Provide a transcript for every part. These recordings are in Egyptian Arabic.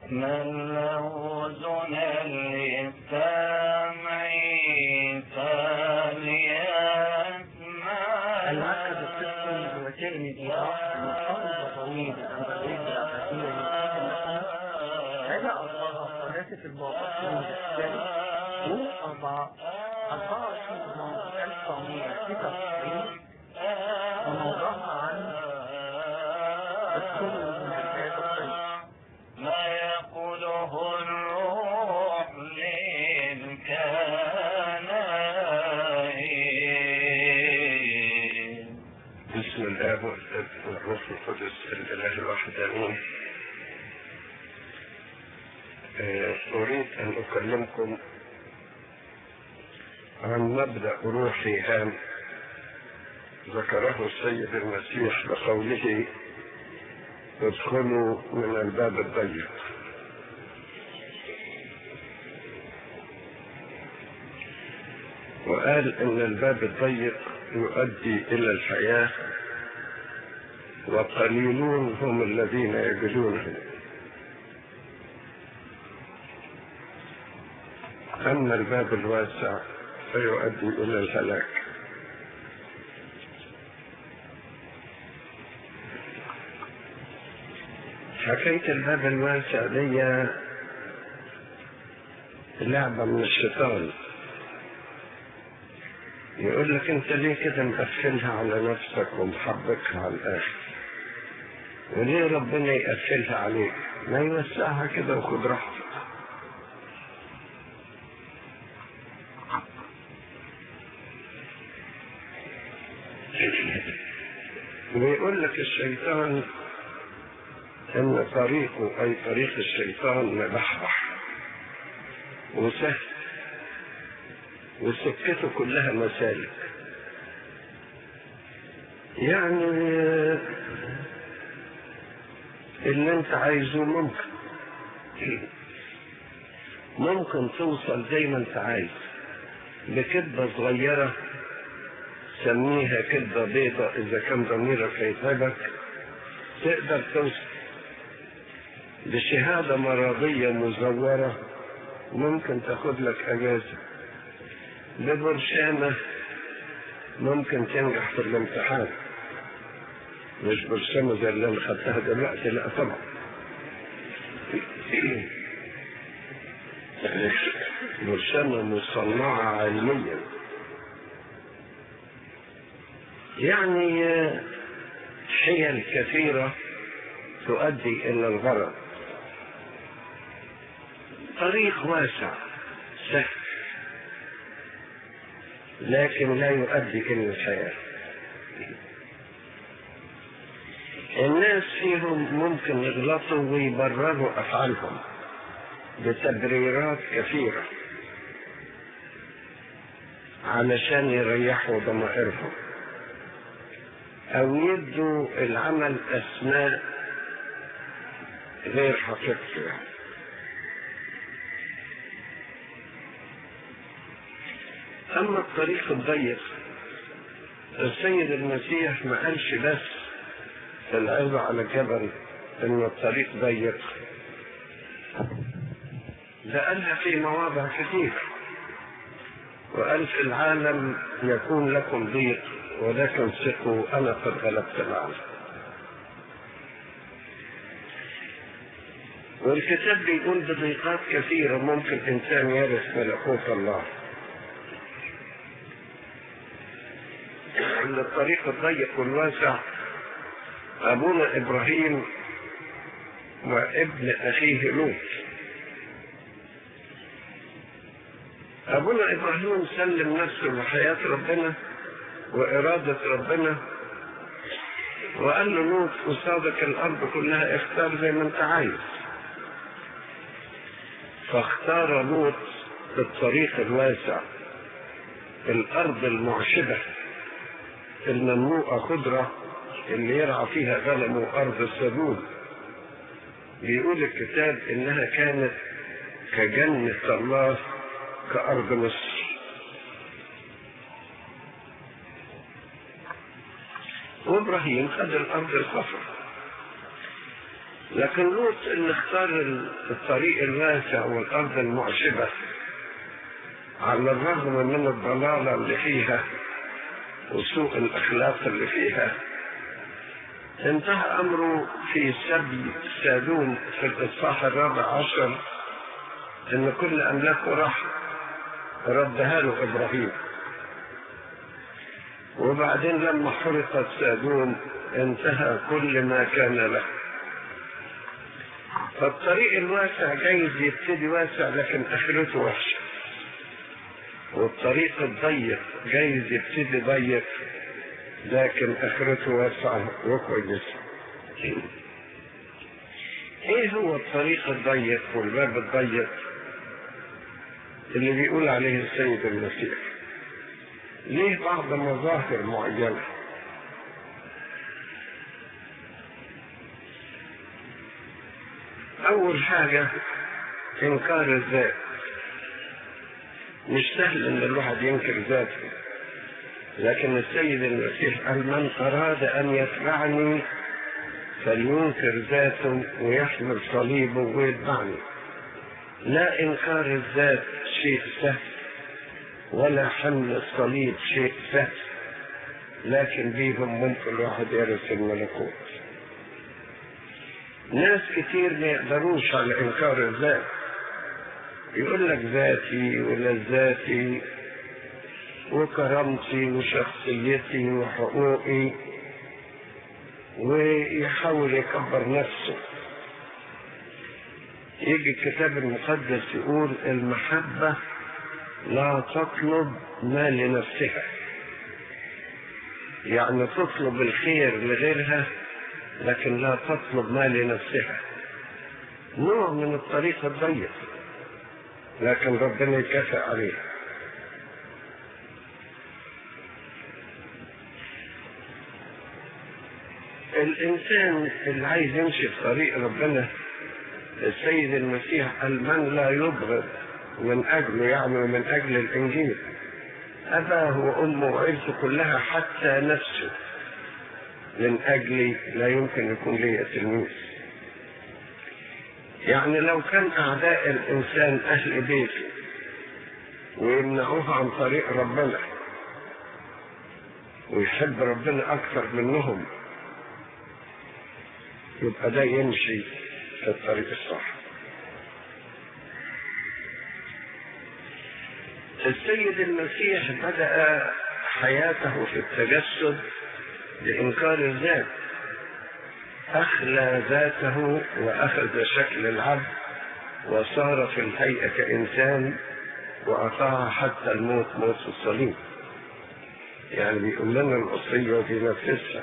من له أذن للسامع فليسمع العقد الطفل وترمذي محاضرة طويلة عن طريق العقدية هذا أربعة ثلاثة الباقات من الأسفل هو أربعة أربعة وعشرين ألف ومئة ستة وتسعين وموضوعها عن السر من الحياة الطيبة ما يقوله الروح للكنائن بسم الله والابن والروح القدس الاله الواحد امين آه، اريد ان اكلمكم عن مبدا روحي هام ذكره السيد المسيح بقوله ادخلوا من الباب الضيق وقال ان الباب الضيق يؤدي الى الحياه وقليلون هم الذين يجدونه اما الباب الواسع فيؤدي الى الهلاك حكايه الباب الواسع دي لعبه من الشيطان يقول لك انت ليه كده مقفلها على نفسك ومحبكها على الاخر وليه ربنا يقفلها عليك ما يوسعها كده وخد راحتك ويقول لك الشيطان ان طريقه اي طريق الشيطان مبحبح وسهل وسكته كلها مسالك يعني اللي انت عايزه ممكن ممكن توصل زي ما انت عايز بكذبة صغيرة سميها كذبة بيضة إذا كان ضميرك هيتعبك تقدر توصل بشهادة مرضية مزورة ممكن تاخد لك أجازة ببرشامة ممكن تنجح في الامتحان مش برشامة زي اللي انا خدتها دلوقتي لا طبعا برشامة مصنعة علميا يعني حيل كثيرة تؤدي إلى الغرض طريق واسع سهل لكن لا يؤدي إلى الحياة الناس فيهم ممكن يغلطوا ويبرروا أفعالهم بتبريرات كثيرة علشان يريحوا ضمائرهم أو يدوا العمل أسماء غير حقيقية أما الطريق الضيق السيد المسيح ما قالش بس في العظة على الجبل إن الطريق ضيق ده قالها في مواضع كثير وقال في العالم يكون لكم ضيق ولكن ثقوا أنا قد غلبت العالم والكتاب بيقول بضيقات كثيرة ممكن إنسان يرث ملكوت الله عند الطريق الضيق والواسع أبونا إبراهيم وابن أخيه لوط أبونا إبراهيم سلم نفسه لحياة ربنا وإرادة ربنا وقال له لوط قصادك الأرض كلها اختار زي ما أنت عايز فاختار لوط الطريق الواسع الأرض المعشبة المملوءة خضرة اللي يرعى فيها غنم أرض السدود بيقول الكتاب إنها كانت كجنة الله كأرض مصر وإبراهيم خد الأرض الخضراء لكن لوط اللي اختار الطريق الواسع والارض المعشبه على الرغم من الضلاله اللي فيها وسوء الاخلاق اللي فيها انتهى امره في سبي سادوم في الاصحاح الرابع عشر ان كل املاكه راح ردها له ابراهيم وبعدين لما حرقت سادوم انتهى كل ما كان له فالطريق الواسع جايز يبتدي واسع لكن اخرته وحشه والطريق الضيق جايز يبتدي ضيق لكن اخرته واسعه وكويسه ايه هو الطريق الضيق والباب الضيق اللي بيقول عليه السيد المسيح ليه بعض مظاهر معينه اول حاجه انكار الذات مش سهل ان الواحد ينكر ذاته لكن السيد المسيح قال من اراد ان يتبعني فلينكر ذاته ويحمل صليبه ويتبعني لا انكار الذات شيء سهل ولا حمل الصليب شيء سهل لكن بيهم ممكن الواحد يرث الملكوت ناس كتير ما يقدروش على انكار الذات يقول لك ذاتي ولذاتي وكرامتي وشخصيتي وحقوقي ويحاول يكبر نفسه يجي الكتاب المقدس يقول المحبة لا تطلب ما لنفسها يعني تطلب الخير لغيرها لكن لا تطلب ما لنفسها نوع من الطريق الضيق لكن ربنا يكافئ عليه الإنسان اللي عايز يمشي في طريق ربنا السيد المسيح قال من لا يبغض من أجله يعني ومن أجل الإنجيل أباه وأمه وعيلته كلها حتى نفسه من أجلي لا يمكن يكون لي تلميذ يعني لو كان أعداء الإنسان أهل بيته ويمنعوه عن طريق ربنا ويحب ربنا أكثر منهم يبقى ده يمشي في الطريق الصح السيد المسيح بدأ حياته في التجسد بإنكار الذات أخلى ذاته وأخذ شكل العبد وصار في الهيئة كإنسان وأطاع حتى الموت موت الصليب يعني بيقول لنا الوصية في نفسها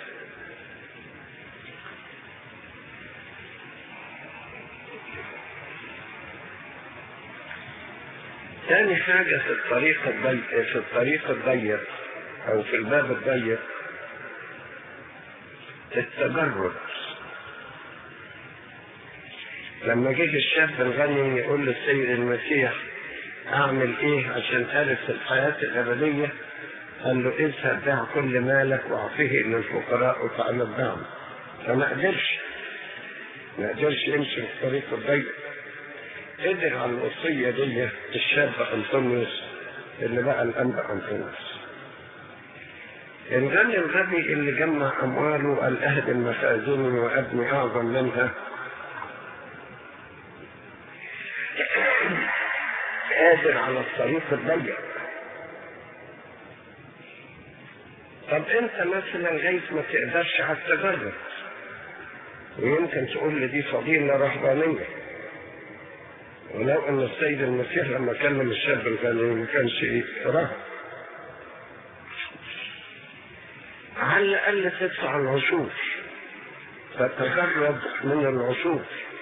ثاني حاجة في الطريق الضيق في الطريق الضيق أو في الباب الضيق التجرد لما جه الشاب الغني يقول للسيد المسيح اعمل ايه عشان ارث الحياة الابدية قال له اذهب بيع كل مالك واعطيه للفقراء وتعالى اتبعني فما قدرش ما قدرش يمشي في الطريق الضيق قدر على الوصية دي الشاب أنطونيوس اللي بقى الأنبا أنطونيوس الغني الغبي اللي جمع أمواله قال أهدم مخازني وأبني أعظم منها قادر على الطريق الضيق طب انت مثلا جايز ما تقدرش على التجرد ويمكن تقول لي دي فضيلة رهبانية ولو ان السيد المسيح لما كلم الشاب الغني ما كانش رهب على الاقل تدفع العشور فتجرد من العشور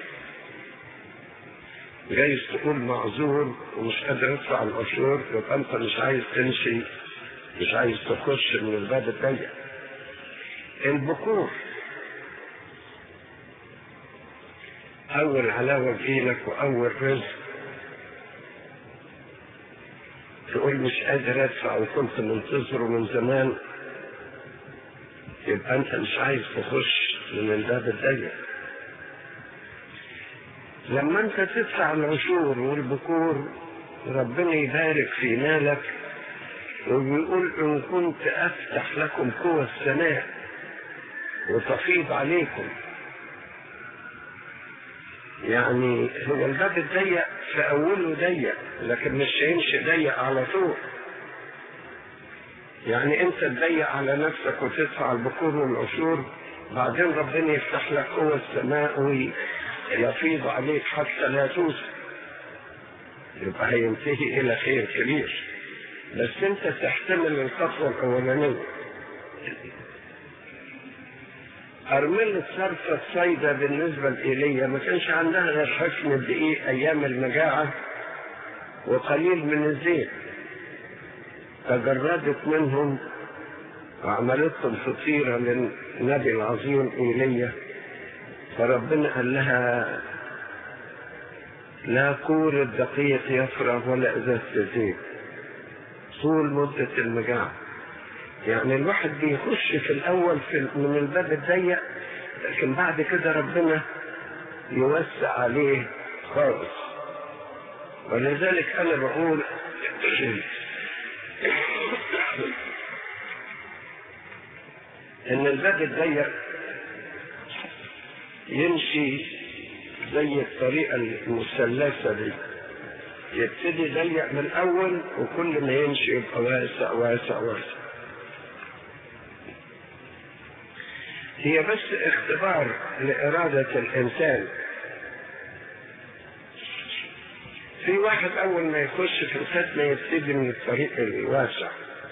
جايز تقول معذور ومش قادر ادفع العشور يبقى انت مش عايز تمشي مش عايز تخش من الباب الضيق البكور اول علاوه تجيلك واول رزق تقول مش قادر ادفع وكنت منتظره من زمان يبقى انت مش عايز تخش من الباب الضيق لما انت تدفع العشور والبكور ربنا يبارك في مالك وبيقول ان كنت افتح لكم قوى السماء وتفيض عليكم يعني هو الباب الضيق في اوله ضيق لكن مش هيمشي ضيق على طول يعني انت تضيق على نفسك وتدفع البكور والعشور بعدين ربنا يفتح لك قوة السماء ويفيض عليك حتى لا توسع يبقى هينتهي الى خير كبير بس انت تحتمل الخطوة الاولانية أرملة صرفة الصيدة بالنسبة لإيليا ما كانش عندها غير حكم الدقيق أيام المجاعة وقليل من الزيت تجردت منهم وعملتهم فطيرة للنبي العظيم إيليا فربنا قال لها لا كور الدقيق يفرغ ولا إزازة زيت طول مدة المجاعة يعني الواحد بيخش في الأول في من الباب الضيق لكن بعد كده ربنا يوسع عليه خالص ولذلك أنا بقول إن الباب الضيق يمشي زي الطريقة المثلثة دي يبتدي ضيق من الأول وكل ما يمشي يبقى واسع واسع واسع هي بس اختبار لإرادة الإنسان في واحد أول ما يخش في الختمة يبتدي من الطريق الواسع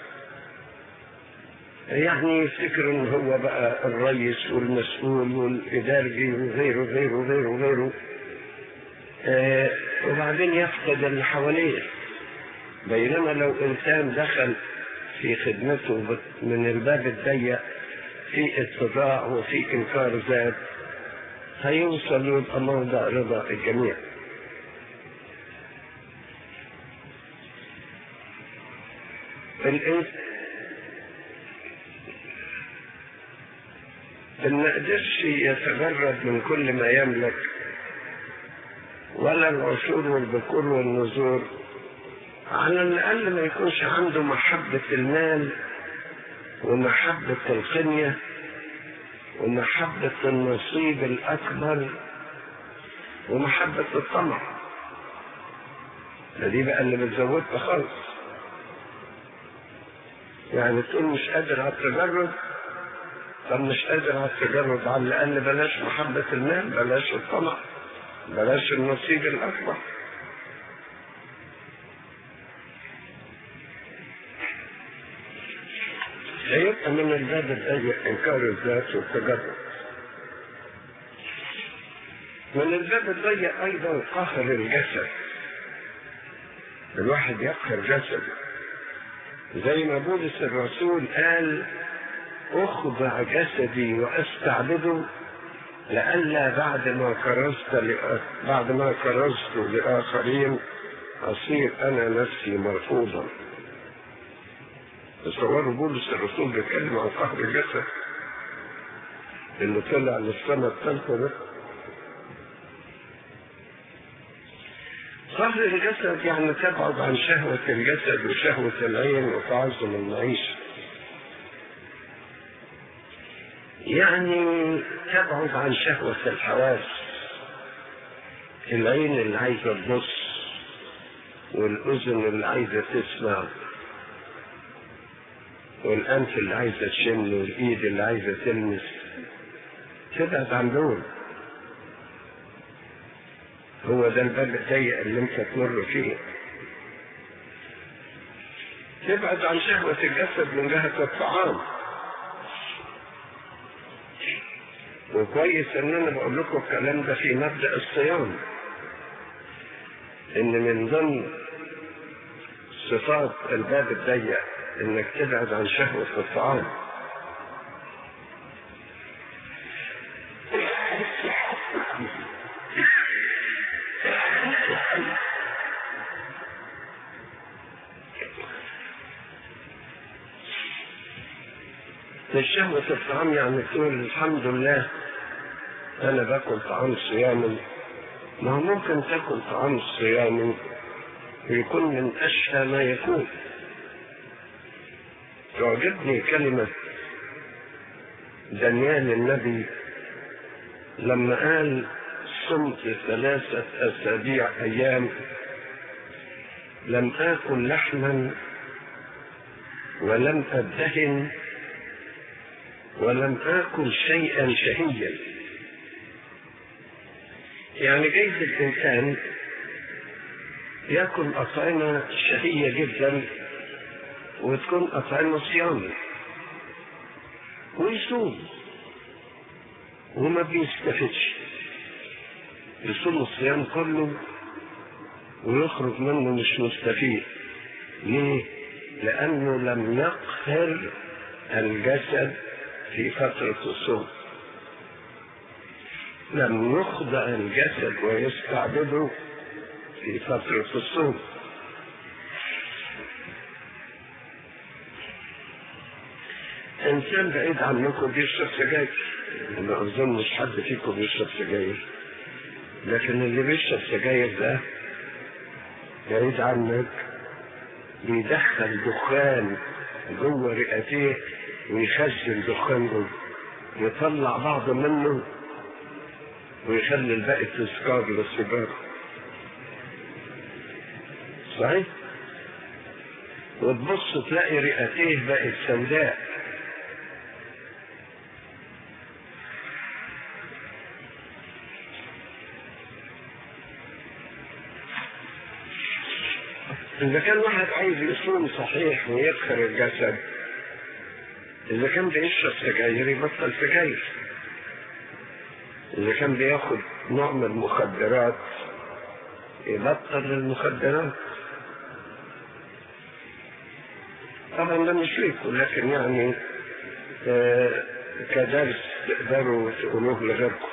يعني يفتكر ان هو بقى الرئيس والمسؤول والإدارجي وغيره وغيره وغيره وغيره آه وبعدين يفقد اللي حواليه بينما لو إنسان دخل في خدمته من الباب الضيق في اتباع وفي انكار ذات هيوصل يبقى موضع رضا الجميع الإنس إن ما قدرش يتجرد من كل ما يملك ولا العشور والبكور والنزور على الأقل ما يكونش عنده محبة المال ومحبة القنية ومحبة النصيب الأكبر ومحبة الطمع دي بقى اللي بتزودها خالص يعني تقول مش قادر على التجرد طب مش قادر على التجرد على الأقل بلاش محبة المال بلاش الطمع بلاش النصيب الأكبر هيبقى من الباب الضيق انكار الذات والتجرد من الباب الضيق ايضا قهر الجسد الواحد يقهر جسده زي ما بولس الرسول قال اخضع جسدي واستعبده لئلا بعد ما كرزت لأ... بعد ما كرزت لاخرين اصير انا نفسي مرفوضا تصوروا بولس الرسول بيتكلم عن قهر الجسد اللي طلع للسنة الثالثة ده قهر الجسد يعني تبعد عن شهوة الجسد وشهوة العين وتعظم المعيشة يعني تبعد عن شهوة الحواس العين اللي عايزة تبص والأذن اللي عايزة تسمع والأنف اللي عايزة تشم والإيد اللي عايزة تلمس تبعد عن دول هو ده الباب الضيق اللي انت تمر فيه تبعد عن شهوة الجسد من جهة الطعام وكويس ان انا بقول لكم الكلام ده في مبدأ الصيام ان من ضمن صفات الباب الضيق انك تبعد عن شهوة الطعام مش شهوة الطعام يعني تقول الحمد لله أنا باكل طعام صيامي ما هو ممكن تاكل طعام الصيام ويكون من أشهى ما يكون تعجبني كلمة دانيال النبي لما قال صمت ثلاثة أسابيع أيام لم آكل لحما ولم أدهن ولم آكل شيئا شهيا يعني جايز الإنسان يأكل أطعمة شهية جدا وتكون أطعمة صيامي ويصوم وما بيستفدش يصوم الصيام كله ويخرج منه مش مستفيد ليه؟ لأنه لم يقهر الجسد في فترة الصوم لم يخضع الجسد ويستعبده في فترة الصوم إنسان بعيد عنكم بيشرب سجاير ما أظنش حد فيكم بيشرب سجاير لكن اللي بيشرب سجاير ده بعيد عنك بيدخل دخان جوه رئتيه ويخزن دخان جوه يطلع بعض منه ويخلي الباقي تذكار للسيجارة صحيح وتبص تلاقي رئتيه بقت سوداء إذا كان واحد عايز يصوم صحيح ويدخل الجسد إذا كان بيشرب سجاير يبطل سجاير إذا كان بياخد نوع من المخدرات يبطل المخدرات طبعا ده مش ليكم لكن يعني آه كدرس تقدروا تقولوه لغيركم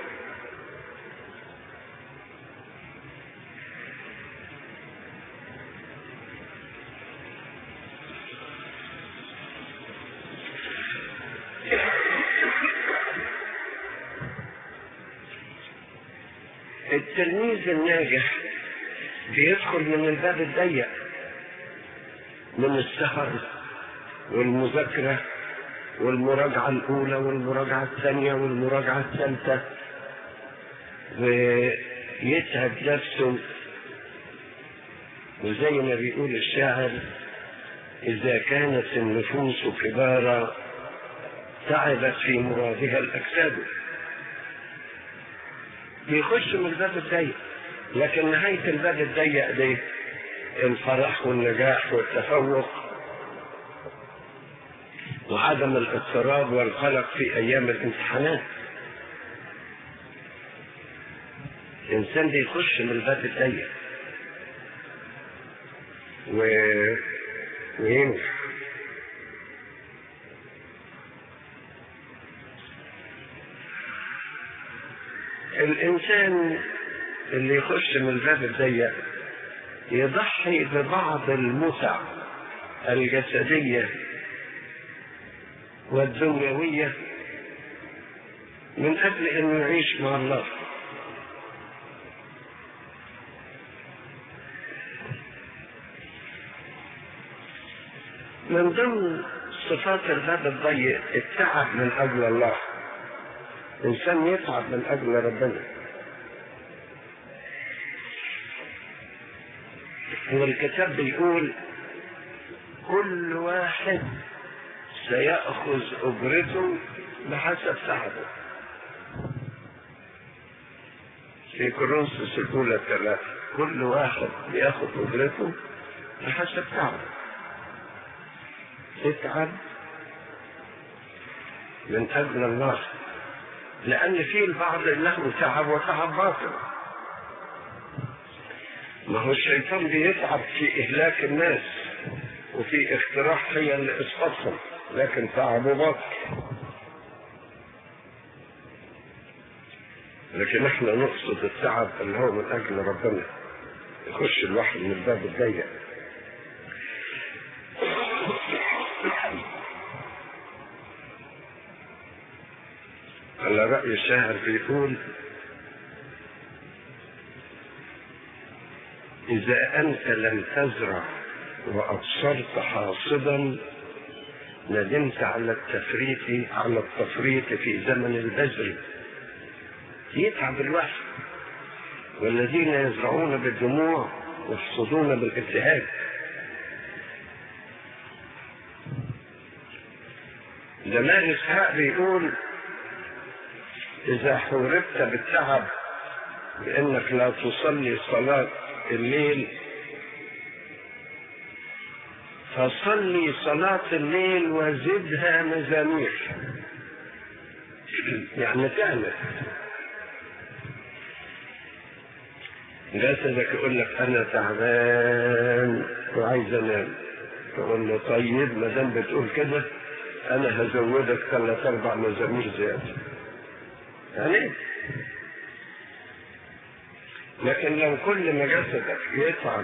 التلميذ الناجح بيدخل من الباب الضيق من السهر والمذاكرة والمراجعة الأولى والمراجعة الثانية والمراجعة الثالثة ويتعب نفسه وزي ما بيقول الشاعر إذا كانت النفوس كبارا تعبت في مرادها الأجساد بيخش من الباب الضيق لكن نهاية الباب الضيق دي الفرح والنجاح والتفوق وعدم الاضطراب والقلق في ايام الامتحانات الانسان بيخش من الباب الضيق و... وينجح الانسان اللي يخش من الباب الضيق يضحي ببعض المتع الجسدية والدنيوية من أجل أن يعيش مع الله من ضمن صفات الباب الضيق التعب من أجل الله إنسان يتعب من أجل ربنا هو الكتاب بيقول كل واحد سيأخذ أجرته بحسب تعبه في كورنثوس الأولى ثلاثة كل واحد بياخذ أجرته بحسب تعبه اتعب من أجل الله لأن في البعض له تعب وتعب باطل ما هو الشيطان بيتعب في إهلاك الناس وفي اقتراح حيل لإسقاطهم لكن تعبه باطل لكن احنا نقصد التعب اللي هو من أجل ربنا يخش الواحد من الباب الضيق على رأي الشاعر بيقول إذا أنت لم تزرع وأبصرت حاصدا ندمت على التفريط على التفريط في زمن البذر يتعب الواحد والذين يزرعون بالدموع يحصدون بالابتهاج جمال اسحاق بيقول اذا حوربت بالتعب بانك لا تصلي صلاة الليل فصلي صلاة الليل وزدها مزامير يعني تعمل جسدك يقول لك انا تعبان وعايز انام تقول له طيب ما دام بتقول كده انا هزودك ثلاث اربع مزامير زياده يعني لكن لو كل ما جسدك يتعب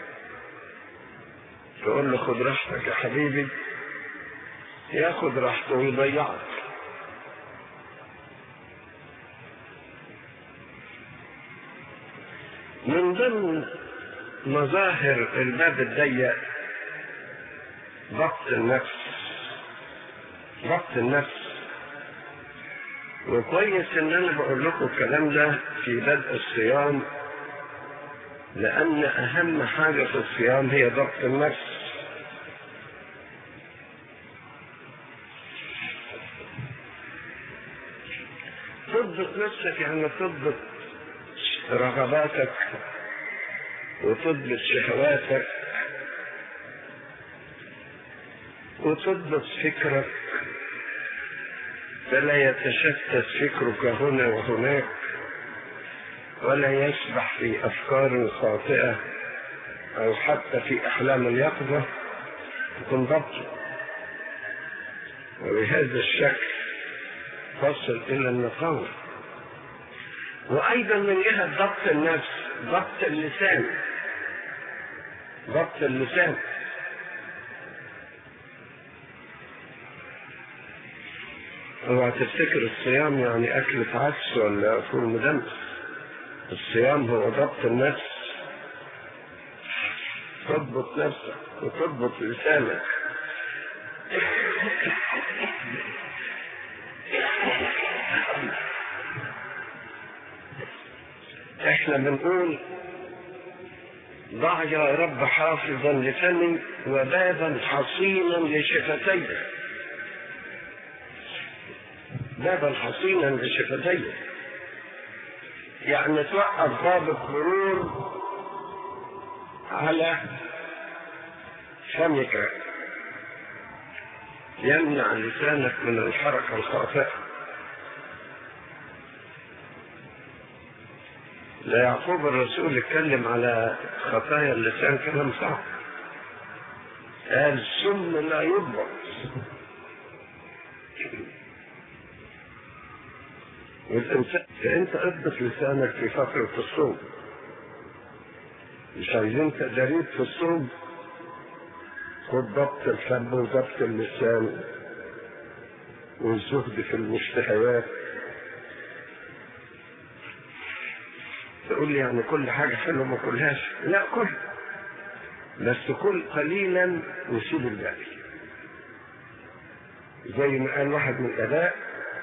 تقول له خد راحتك يا حبيبي ياخد راحته ويضيعك من ضمن مظاهر الباب الضيق ضبط النفس ضبط النفس وكويس ان انا بقول لكم الكلام ده في بدء الصيام لان اهم حاجه في الصيام هي ضبط النفس تضبط نفسك يعني تضبط رغباتك وتضبط شهواتك وتضبط فكرك فلا يتشتت فكرك هنا وهناك ولا يسبح في افكار خاطئه او حتى في احلام اليقظه تكون ضبط وبهذا الشكل تصل الى النقاوه وايضا من جهه ضبط النفس ضبط اللسان ضبط اللسان اوعى تفتكر الصيام يعني اكلة عدس ولا فول مدمس الصيام هو ضبط النفس تضبط نفسك وتضبط لسانك احنا بنقول ضع يا رب حافظا لفمي وبابا حصينا لشفتي بابا حصينا لشفتي يعني توقف باب الخروج على فمك يمنع لسانك من الحركة الخاطئة لا يعقوب الرسول اتكلم على خطايا اللسان كلام صعب قال سم لا يضبط والإنسان فأنت اضبط لسانك في فترة الصوم مش عايزين تدريب في الصوم خد ضبط الفم وضبط اللسان والزهد في المشتهيات تقول لي يعني كل حاجة حلوة ما كلهاش لا كل بس كل قليلا وسيب الباقي زي ما قال واحد من الآباء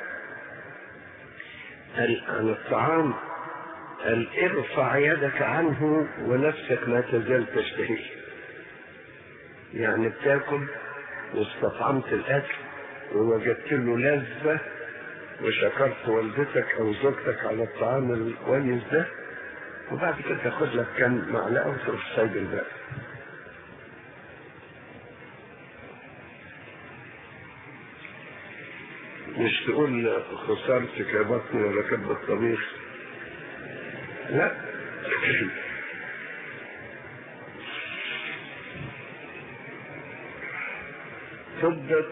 قال عن الطعام قال ارفع يدك عنه ونفسك ما تزال تشتهيه يعني بتاكل واستطعمت الاكل ووجدت له لذة وشكرت والدتك او زوجتك على الطعام الكويس ده وبعد كده تاخد لك كم معلقه وتروح سايب الباقي مش تقول خسرتك يا بطني ولا كب الطبيخ لا تضبط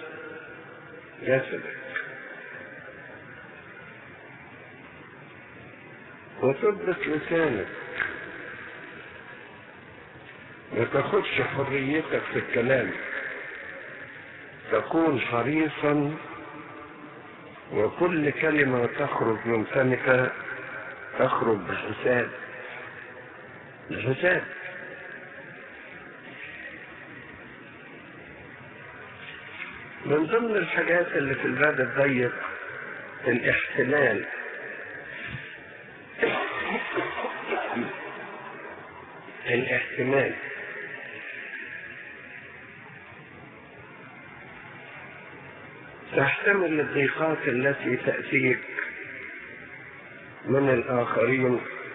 جسدك وتضبط لسانك ما تاخدش حريتك في الكلام تكون حريصا وكل كلمة تخرج من فمك تخرج بحساب الحساب من ضمن الحاجات اللي في الباب الضيق الاحتمال الاحتمال تحتمل الضيقات التي تأتيك من الآخرين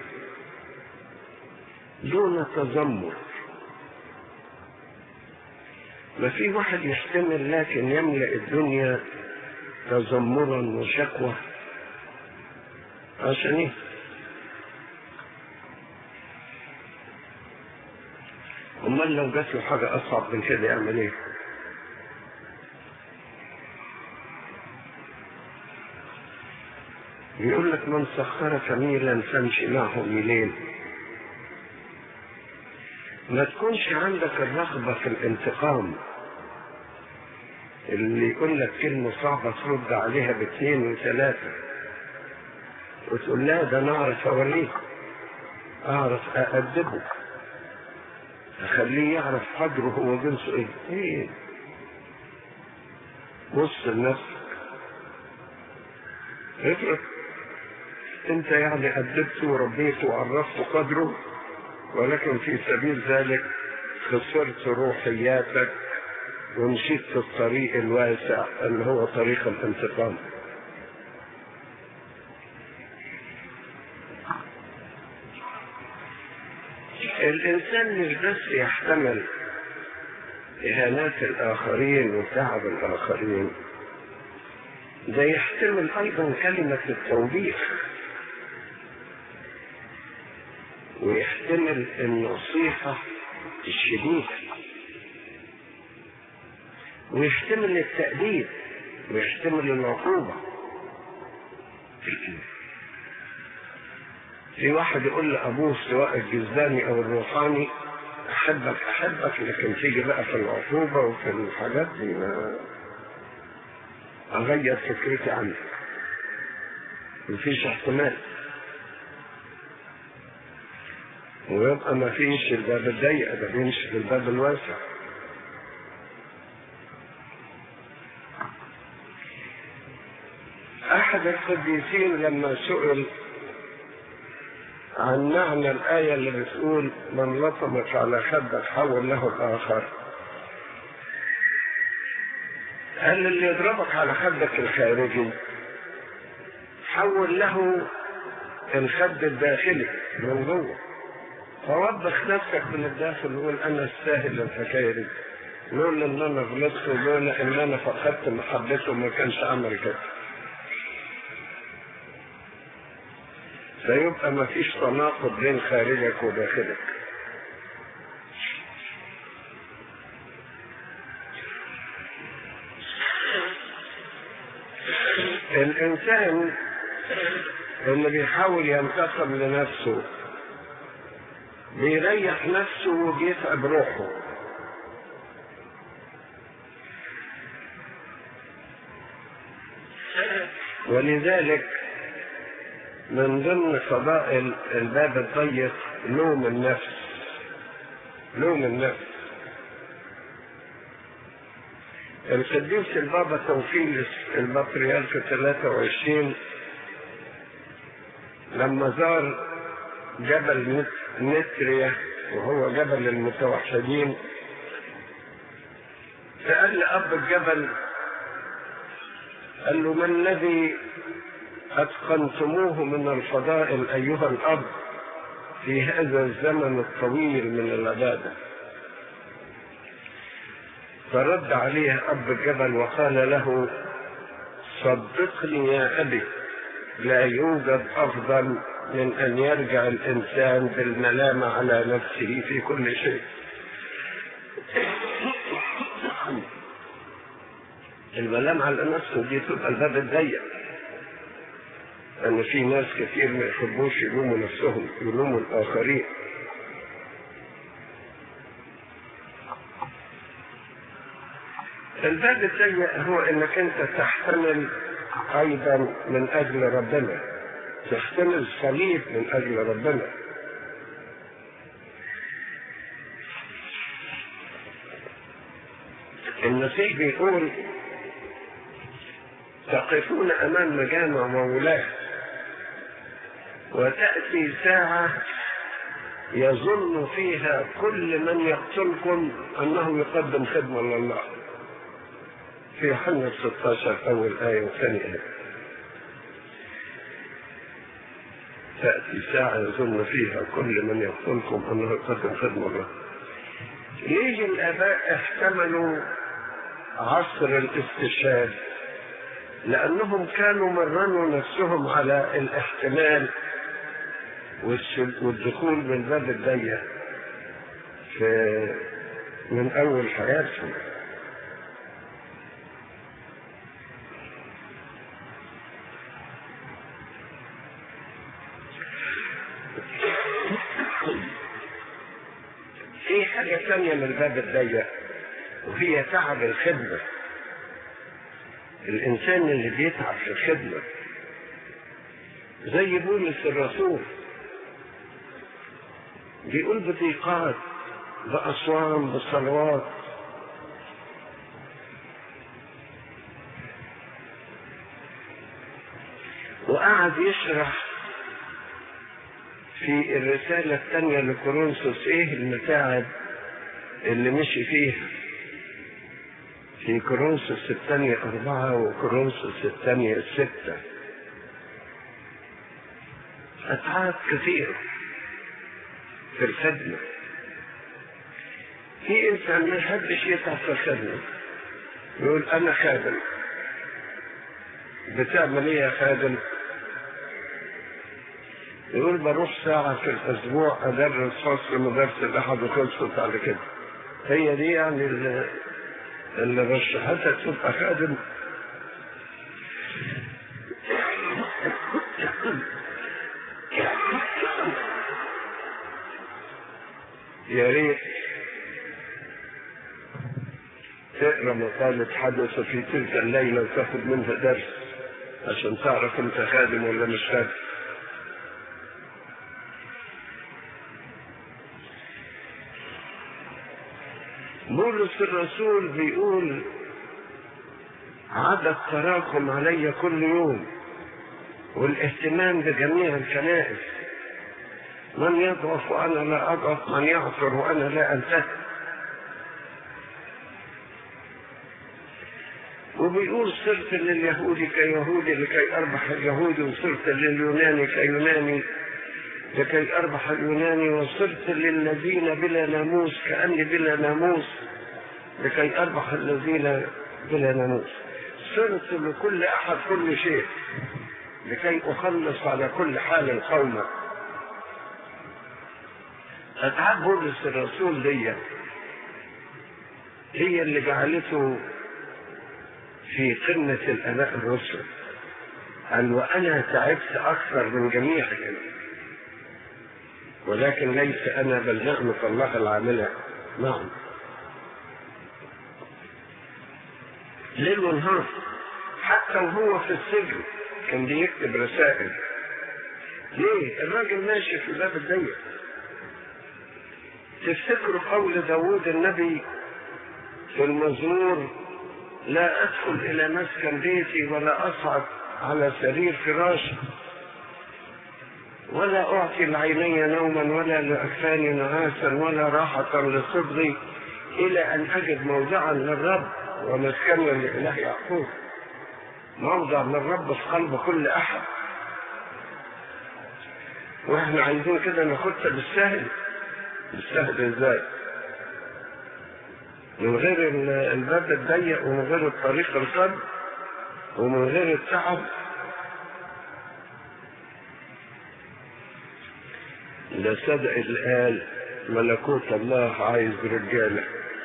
دون تذمر ما في واحد يحتمل لكن يملأ الدنيا تذمرا وشكوى عشان ايه امال لو جات له حاجه اصعب من كده يعمل ايه بيقول لك من سخرك ميلا فامشي معه ميلين ما تكونش عندك الرغبة في الانتقام اللي يقول لك كلمة صعبة ترد عليها باثنين وثلاثة وتقول لا ده انا اعرف اوريك اعرف اادبه اخليه يعرف قدره هو جنسه ايه ايه بص لنفسك افرض انت يعني ادبته وربيته وعرفته قدره ولكن في سبيل ذلك خسرت روحياتك ومشيت في الطريق الواسع اللي هو طريق الانتقام الانسان مش بس يحتمل اهانات الاخرين وتعب الاخرين ده يحتمل ايضا كلمة التوبيخ ويحتمل النصيحة الشديدة ويحتمل التأديب ويحتمل العقوبة في واحد يقول لأبوه سواء الجزداني أو الروحاني أحبك أحبك لكن تيجي بقى في العقوبة وفي الحاجات دي ما أغير فكرتي عنك مفيش احتمال ويبقى ما فيش الباب الضيق ده بيمشي في الباب الواسع احد القديسين لما سئل عن معنى الآية اللي بتقول من لطمك على خدك حول له الآخر قال اللي يضربك على خدك الخارجي حول له الخد الداخلي من جوه فوضح نفسك من الداخل وقول انا استاهل الحكايه دي لولا ان انا غلطت ولولا ان انا فقدت محبته ما كانش عمل كده فيبقى ما فيش تناقض بين خارجك وداخلك الانسان اللي بيحاول ينتقم لنفسه بيريح نفسه وبيتعب روحه ولذلك من ضمن فضائل الباب الضيق لوم النفس لوم النفس القديس البابا توفيلس البطريرك 23 لما زار جبل نتريا وهو جبل المتوحدين سأل أب الجبل قال له ما الذي أتقنتموه من الفضائل أيها الأب في هذا الزمن الطويل من العبادة فرد عليه أب الجبل وقال له صدقني يا أبي لا يوجد أفضل من أن يرجع الإنسان بالملامة على نفسه في كل شيء الملامة على نفسه دي تبقى الباب الضيق لأن في ناس كتير ما يحبوش يلوموا نفسهم يلوموا الآخرين الباب الضيق هو انك انت تحتمل ايضا من اجل ربنا تحتمل صليب من اجل ربنا المسيح بيقول تقفون أمام مجامع مولاة وتأتي ساعة يظن فيها كل من يقتلكم أنه يقدم خدمة لله في حنة 16 أول آية وثاني آية تأتي ساعة يظن فيها كل من يقتلكم أنه يقدم خدمة لله ليه الآباء احتملوا عصر الاستشهاد لأنهم كانوا مرنوا نفسهم على الاحتمال والدخول من الباب الضيق في من أول حياتهم في حاجة ثانية من الباب الضيق وهي تعب الخدمة الإنسان اللي بيتعب في الخدمة زي بولس الرسول بيقول بضيقات بأصوام بصلوات وقعد يشرح في الرسالة الثانية لكورنثوس ايه المتاعب اللي مشي فيها في كورنثوس الثانية أربعة وكورنثوس الثانية ستة أتعاب كثيرة في الخدمة في إنسان ما يحبش يتعب في الخدمة يقول أنا خادم بتعمل إيه يا خادم؟ يقول بروح ساعة في الأسبوع أدرس فصل مدرسة الأحد وخلصت على كده هي دي يعني اللي, اللي رشحتك تبقى خادم يا ريت تقرا مقالة حدث في تلك الليلة وتاخد منها درس عشان تعرف انت خادم ولا مش خادم بولس الرسول بيقول عدد تراكم علي كل يوم والاهتمام بجميع الكنائس من يضعف وانا لا اضعف من يعثر وانا لا انتهي وبيقول صرت لليهودي كيهودي لكي اربح اليهودي وصرت لليوناني كيوناني لكي اربح اليوناني وصرت للذين بلا ناموس كاني بلا ناموس لكي اربح الذين بلا ناموس صرت لكل احد كل شيء لكي اخلص على كل حال قوما اتعاب بولس الرسول دي هي اللي جعلته في قمة الآباء الرسل قال وأنا تعبت أكثر من جميعهم ولكن ليس أنا بل نعمة الله العاملة معي ليل ونهار حتى وهو في السجن كان بيكتب رسائل ليه؟ الراجل ماشي في الباب الضيق تفتكروا قول داوود النبي في المزمور لا أدخل إلى مسكن بيتي ولا أصعد على سرير فراشي ولا أعطي العيني نوما ولا لأكفاني نعاسا ولا راحة لصدري إلى أن أجد موضعا للرب ومسكنا لإله يعقوب موضع للرب في قلب كل أحد وإحنا عايزين كده ناخدها بالسهل بالسهل إزاي؟ من غير الباب الضيق ومن غير الطريق الصد ومن غير التعب ده صدق اللي قال ملكوت الله عايز رجاله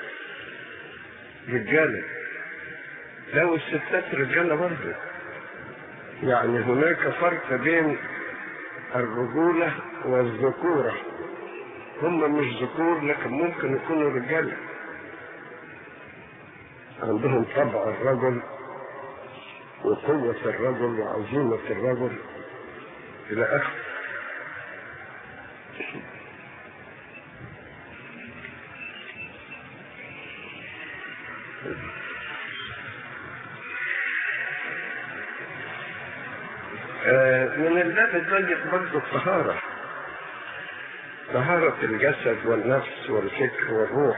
رجاله لو الستات رجاله برضه يعني هناك فرق بين الرجوله والذكوره هم مش ذكور لكن ممكن يكونوا رجاله عندهم طبع الرجل وقوة الرجل وعزيمة الرجل إلى آخره آه، من الباب الضيق برضه الطهارة طهارة الجسد والنفس والفكر والروح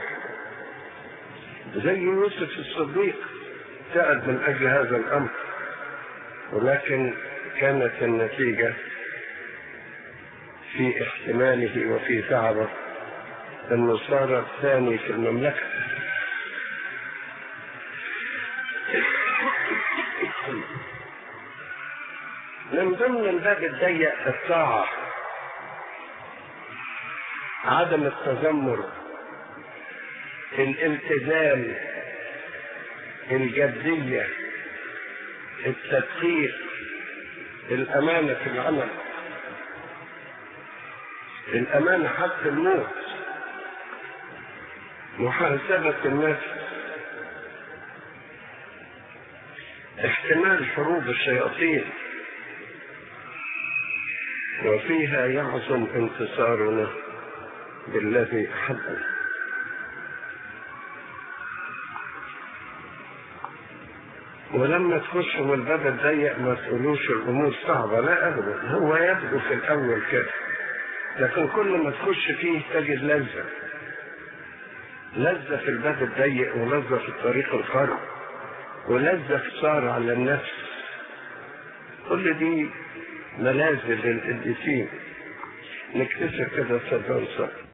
زي يوسف الصديق تعب من أجل هذا الأمر ولكن كانت النتيجة في احتماله وفي تعبه أنه صار الثاني في المملكة من ضمن الباب الضيق الطاعة عدم التذمر الالتزام الجدية التدقيق الأمانة في العمل الأمانة حتى الموت محاسبة النفس احتمال حروب الشياطين وفيها يعظم انتصارنا بالذي أحبنا ولما تخشوا من الباب الضيق ما تقولوش الامور صعبه لا ابدا هو يبدو في الاول كده لكن كل ما تخش فيه تجد لذه لذه في الباب الضيق ولذه في الطريق الخرب ولذه في صار على النفس كل دي ملاذ للقديسين نكتسب كده صدق